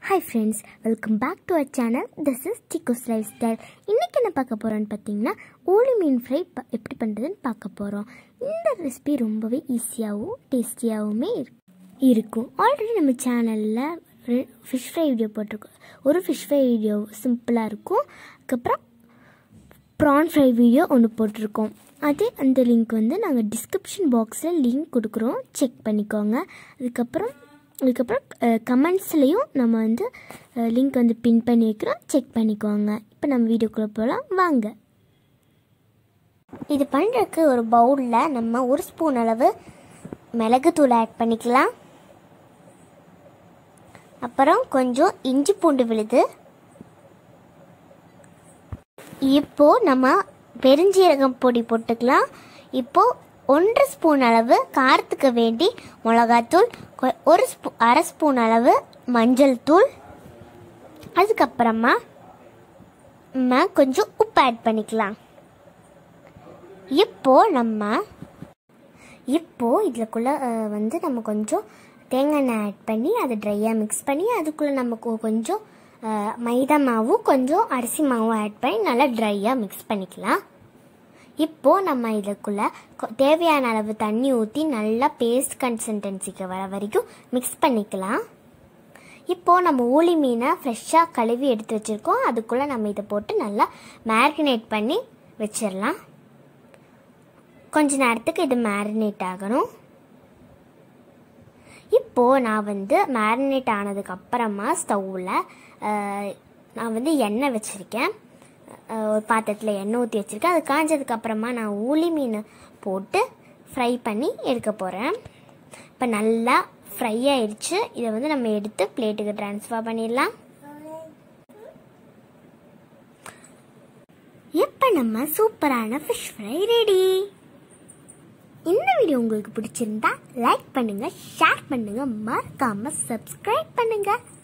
hi friends welcome back to our channel this is Tikkos lifestyle இன்றைக்கி என்ன பார்க்க போகிறோன்னு பார்த்தீங்கன்னா ஊளி மீன் ஃப்ரை ப எப்படி பண்ணுறதுன்னு பார்க்க போகிறோம் இந்த ரெசிபி ரொம்பவே ஈஸியாகவும் டேஸ்டியாகவுமே இருக்கும் ஆல்ரெடி நம்ம சேனலில் ஃபிஷ் ஃப்ரை வீடியோ போட்டிருக்கோம் ஒரு ஃபிஷ் ஃப்ரை வீடியோ சிம்பிளாக இருக்கும் அதுக்கப்புறம் ப்ரான் ஃப்ரை வீடியோ ஒன்று போட்டிருக்கோம் அதே அந்த லிங்க் வந்து நாங்கள் டிஸ்கிரிப்ஷன் பாக்ஸில் லிங்க் கொடுக்குறோம் செக் பண்ணிக்கோங்க அதுக்கப்புறம் அதுக்கப்புறம் கமெண்ட்ஸ்லேயும் நம்ம வந்து லிங்க் வந்து பின் பண்ணி வைக்கிறோம் செக் பண்ணிக்கோங்க இப்போ நம்ம வீடியோக்குள்ளே போகலாம் வாங்க இது பண்ணுறதுக்கு ஒரு பவுலில் நம்ம ஒரு ஸ்பூன் அளவு மிளகுத்தூள் ஆட் பண்ணிக்கலாம் அப்புறம் கொஞ்சம் இஞ்சி பூண்டு விழுது இப்போ நம்ம பெருஞ்சீரகம் பொடி போட்டுக்கலாம் இப்போ ஒன்றரை ஸ்பூன் அளவு காரத்துக்கு வேண்டி மிளகாத்தூள் கொ- ஒரு ஸ்பூ அரை ஸ்பூன் அளவு மஞ்சள் தூள் அதுக்கப்புறமா நம்ம கொஞ்சம் உப்பு ஆட் பண்ணிக்கலாம் இப்போ நம்ம இப்போ இதுக்குள்ளே வந்து நம்ம கொஞ்சம் தேங்காய் எண்ணெய் ஆட் பண்ணி அதை ட்ரையாக மிக்ஸ் பண்ணி அதுக்குள்ளே நமக்கு கொஞ்சம் அஹ், மைதா மாவும் கொஞ்சம் அரிசி மாவும் ஆட் பண்ணி நல்லா ட்ரையாக மிக்ஸ் பண்ணிக்கலாம் இப்போ நம்ம இதுக்குள்ளே கொ- தேவையான அளவு தண்ணி ஊற்றி நல்லா பேஸ்ட் கன்சிஸ்டன்சிக்கு வர வரைக்கும் மிக்ஸ் பண்ணிக்கலாம் இப்போ நம்ம ஊளி மீனை ஃப்ரெஷ்ஷாக கழுவி எடுத்து வச்சுருக்கோம் அதுக்குள்ளே நம்ம இதை போட்டு நல்லா மேரினேட் பண்ணி வச்சிடலாம் கொஞ்ச நேரத்துக்கு இது மேரினேட் ஆகணும் இப்போது நான் வந்து மேரினேட் ஆனதுக்கு அப்புறமா ஸ்டவ்வில் நான் வந்து எண்ணெய் வச்சுருக்கேன் ஒரு பாத்திரத்தில் எண்ணெய் ஊற்றி வச்சுருக்கேன் அது காஞ்சதுக்கு அப்புறமா நான் ஊளி மீன் போட்டு ஃப்ரை பண்ணி எடுக்க போகிறேன் இப்போ நல்லா ஃப்ரை ஆயிடுச்சு இதை வந்து நம்ம எடுத்து பிளேட்டுக்கு ட்ரான்ஸ்ஃபர் பண்ணிடலாம் இப்போ நம்ம சூப்பரான ஃபிஷ் ஃப்ரை ரெடி இந்த வீடியோ உங்களுக்கு பிடிச்சிருந்தா லைக் பண்ணுங்க ஷேர் பண்ணுங்க மறக்காம சப்ஸ்கிரைப் பண்ணுங்க